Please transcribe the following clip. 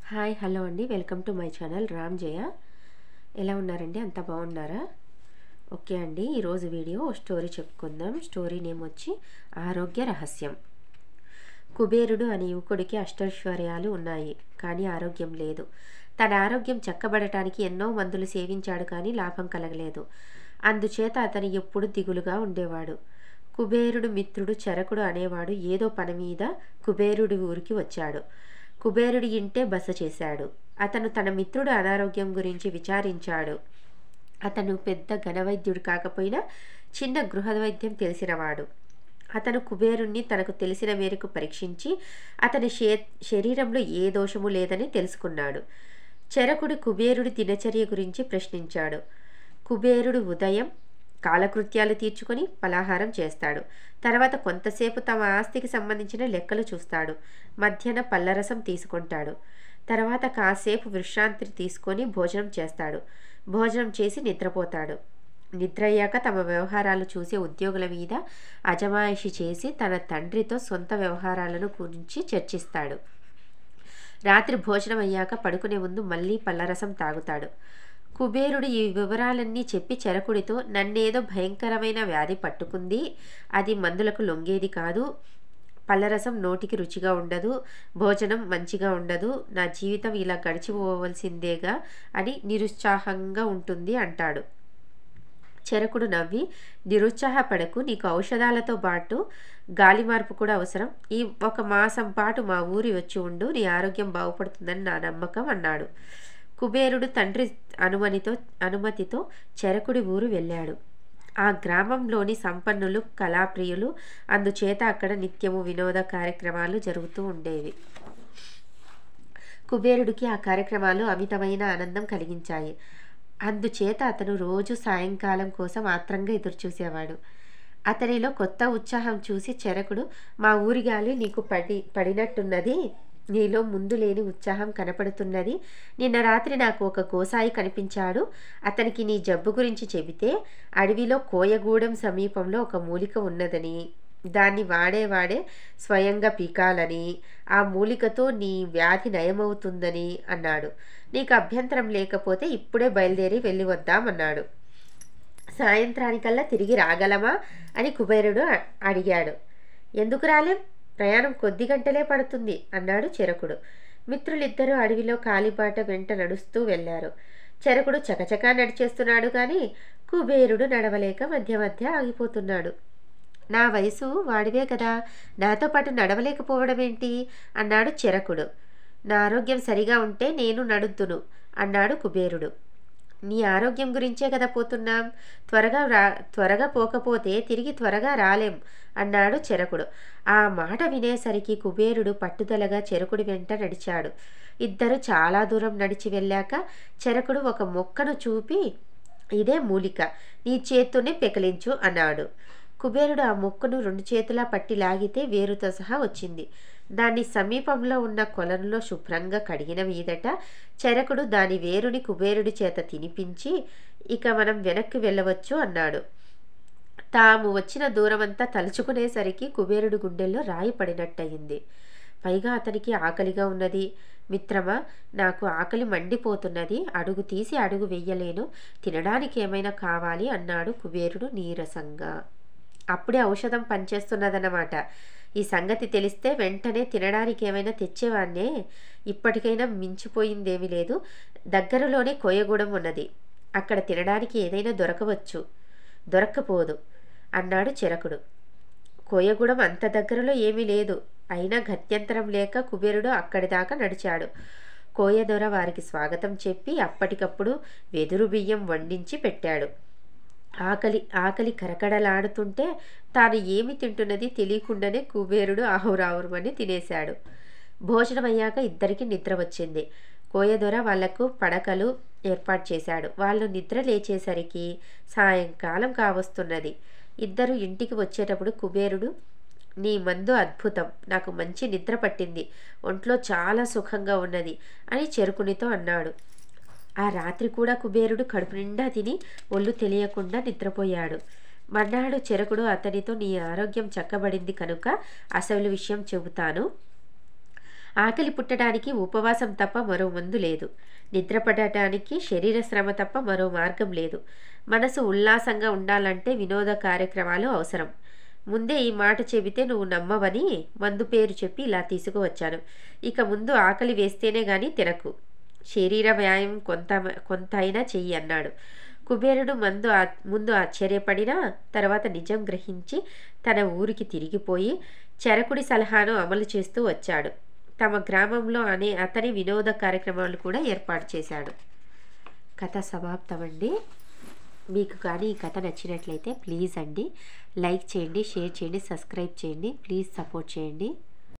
hi hello అండి welcome to my channel Ram Jaya ఎలా ఉన్నారండి అంతా బాగున్నారా ఓకే అండి ఈరోజు వీడియో ఓ స్టోరీ చెప్పుకుందాం స్టోరీ నేమ్ వచ్చి ఆరోగ్య రహస్యం కుబేరుడు అనే యువకుడికి అష్టైశ్వర్యాలు ఉన్నాయి కానీ ఆరోగ్యం లేదు తన ఆరోగ్యం చక్కబడటానికి ఎన్నో మందులు సేవించాడు కానీ లాభం కలగలేదు అందుచేత అతను ఎప్పుడు దిగులుగా ఉండేవాడు కుబేరుడు మిత్రుడు చరకుడు అనేవాడు ఏదో పని మీద కుబేరుడి ఊరికి వచ్చాడు కుబేరుడి ఇంటే బస చేశాడు అతను తన మిత్రుడు అనారోగ్యం గురించి విచారించాడు అతను పెద్ద ఘనవైద్యుడు కాకపోయినా చిన్న గృహ వైద్యం తెలిసినవాడు అతను కుబేరుణ్ణి తనకు తెలిసిన మేరకు పరీక్షించి అతని శే శరీరంలో ఏ దోషము లేదని తెలుసుకున్నాడు చరకుడు కుబేరుడి దినచర్య గురించి ప్రశ్నించాడు కుబేరుడు ఉదయం కాలకృత్యాలు తీర్చుకొని పలాహారం చేస్తాడు తర్వాత కొంతసేపు తమ ఆస్తికి సంబంధించిన లెక్కలు చూస్తాడు మధ్యాహ్న పల్లరసం తీసుకుంటాడు తర్వాత కాసేపు విశ్రాంతి తీసుకొని భోజనం చేస్తాడు భోజనం చేసి నిద్రపోతాడు నిద్ర అయ్యాక తమ వ్యవహారాలు చూసే ఉద్యోగుల మీద అజమాయిషి చేసి తన తండ్రితో సొంత వ్యవహారాలను గురించి చర్చిస్తాడు రాత్రి భోజనం అయ్యాక పడుకునే ముందు మళ్ళీ పళ్ళరసం తాగుతాడు కుబేరుడు ఈ వివరాలన్నీ చెప్పి చరకుడితో నన్నేదో భయంకరమైన వ్యాధి పట్టుకుంది అది మందులకు లొంగేది కాదు పళ్ళరసం నోటికి రుచిగా ఉండదు భోజనం మంచిగా ఉండదు నా జీవితం ఇలా గడిచిపోవలసిందేగా అని నిరుత్సాహంగా ఉంటుంది అంటాడు చెరకుడు నవ్వి నిరుత్సాహపడకు నీకు ఔషధాలతో పాటు గాలి మార్పు కూడా అవసరం ఈ ఒక మాసం పాటు మా ఊరి వచ్చి ఉండు నీ ఆరోగ్యం బాగుపడుతుందని నా నమ్మకం అన్నాడు కుబేరుడు తండ్రి అనుమతితో అనుమతితో చెరకుడి ఊరు వెళ్ళాడు ఆ గ్రామంలోని సంపన్నులు కళాప్రియులు అందుచేత అక్కడ నిత్యము వినోద కార్యక్రమాలు జరుగుతూ ఉండేవి కుబేరుడికి ఆ కార్యక్రమాలు అమితమైన ఆనందం కలిగించాయి అందుచేత అతను రోజు సాయంకాలం కోసం ఆత్రంగా ఎదురుచూసేవాడు అతనిలో కొత్త ఉత్సాహం చూసి చెరకుడు మా ఊరి గాలి నీకు పడి పడినట్టున్నది నీలో ముందు లేని ఉత్సాహం కనపడుతున్నది నిన్న రాత్రి నాకు ఒక గోసాయి కనిపించాడు అతనికి నీ జబ్బు గురించి చెబితే అడవిలో కోయగూడెం సమీపంలో ఒక మూలిక ఉన్నదని దాన్ని వాడే వాడే స్వయంగా పీకాలని ఆ మూలికతో నీ వ్యాధి నయమవుతుందని అన్నాడు నీకు అభ్యంతరం లేకపోతే ఇప్పుడే బయలుదేరి వెళ్ళి వద్దామన్నాడు సాయంత్రానికల్లా తిరిగి రాగలమా అని కుబేరుడు అడిగాడు ఎందుకు రాలేం ప్రయాణం కొద్ది గంటలే పడుతుంది అన్నాడు చెరకుడు మిత్రులిద్దరూ అడవిలో కాలిబాట వెంట నడుస్తూ వెళ్ళారు చెరకుడు చకచకా నడిచేస్తున్నాడు కానీ కుబేరుడు నడవలేక మధ్య మధ్య ఆగిపోతున్నాడు నా వయసు వాడివే కదా నాతో పాటు నడవలేకపోవడం ఏంటి అన్నాడు చెరకుడు నా ఆరోగ్యం సరిగా ఉంటే నేను నడుద్దును అన్నాడు కుబేరుడు నీ ఆరోగ్యం గురించే కదా పోతున్నాం త్వరగా రా త్వరగా పోకపోతే తిరిగి త్వరగా రాలేం అన్నాడు చెరకుడు ఆ మాట వినేసరికి కుబేరుడు పట్టుదలగా చెరకుడి వెంట నడిచాడు ఇద్దరు చాలా దూరం నడిచి వెళ్ళాక చెరకుడు ఒక మొక్కను చూపి ఇదే మూలిక నీ చేత్తోనే పెకలించు అన్నాడు కుబేరుడు ఆ మొక్కను రెండు చేతులా పట్టి లాగితే వేరుతో సహా వచ్చింది దాన్ని సమీపంలో ఉన్న కొలంలో శుభ్రంగా కడిగిన మీదట చెరకుడు దాని వేరుని కుబేరుడి చేత తినిపించి ఇక మనం వెనక్కి వెళ్ళవచ్చు అన్నాడు తాము వచ్చిన దూరమంతా తలుచుకునేసరికి కుబేరుడి గుండెల్లో రాయి పడినట్టయింది పైగా అతనికి ఆకలిగా ఉన్నది మిత్రమా నాకు ఆకలి మండిపోతున్నది అడుగు తీసి అడుగు వెయ్యలేను తినడానికి ఏమైనా కావాలి అన్నాడు కుబేరుడు నీరసంగా అప్పుడే ఔషధం పనిచేస్తున్నదన్నమాట ఈ సంగతి తెలిస్తే వెంటనే తినడానికి ఏమైనా తెచ్చేవాన్నే ఇప్పటికైనా మించిపోయిందేమీ లేదు దగ్గరలోనే కోయగూడెం ఉన్నది అక్కడ తినడానికి ఏదైనా దొరకవచ్చు దొరక్కపోదు అన్నాడు చెరకుడు కోయగూడెం అంత దగ్గరలో ఏమీ లేదు అయినా గత్యంతరం లేక కుబేరుడు అక్కడి దాకా నడిచాడు కోయదొర వారికి స్వాగతం చెప్పి అప్పటికప్పుడు వెదురు బియ్యం వండించి పెట్టాడు ఆకలి ఆకలి కరకడలాడుతుంటే తాను ఏమి తింటున్నది తెలియకుండానే కుబేరుడు ఆహురావురమని తినేశాడు భోజనం అయ్యాక ఇద్దరికి నిద్ర వచ్చింది కోయదొర వాళ్లకు పడకలు ఏర్పాటు చేశాడు వాళ్ళు నిద్ర లేచేసరికి సాయంకాలం కావస్తున్నది ఇద్దరు ఇంటికి వచ్చేటప్పుడు కుబేరుడు నీ మందు అద్భుతం నాకు మంచి నిద్ర పట్టింది ఒంట్లో చాలా సుఖంగా ఉన్నది అని చెరుకునితో అన్నాడు ఆ రాత్రి కూడా కుబేరుడు కడుపు నిండా తిని ఒళ్ళు తెలియకుండా నిద్రపోయాడు మర్నాడు చెరకుడు అతనితో నీ ఆరోగ్యం చక్కబడింది కనుక అసలు విషయం చెబుతాను ఆకలి పుట్టడానికి ఉపవాసం తప్ప మరో మందు లేదు నిద్రపడటానికి శరీర శ్రమ తప్ప మరో మార్గం లేదు మనసు ఉల్లాసంగా ఉండాలంటే వినోద కార్యక్రమాలు అవసరం ముందే ఈ మాట చెబితే నువ్వు నమ్మవని మందు పేరు చెప్పి ఇలా తీసుకువచ్చాను ఇక ముందు ఆకలి వేస్తేనే గాని తినకు శరీర వ్యాయామం కొంత కొంత అయినా చెయ్యి అన్నాడు కుబేరుడు మందు ఆ- ముందు ఆశ్చర్యపడినా తర్వాత నిజం గ్రహించి తన ఊరికి తిరిగిపోయి చరకుడి సలహాను అమలు చేస్తూ వచ్చాడు తమ గ్రామంలో అనే అతని వినోద కార్యక్రమాలు కూడా ఏర్పాటు చేశాడు కథ సమాప్తమండి మీకు కానీ ఈ కథ నచ్చినట్లయితే ప్లీజ్ అండి లైక్ చేయండి షేర్ చేయండి సబ్స్క్రైబ్ చేయండి ప్లీజ్ సపోర్ట్ చేయండి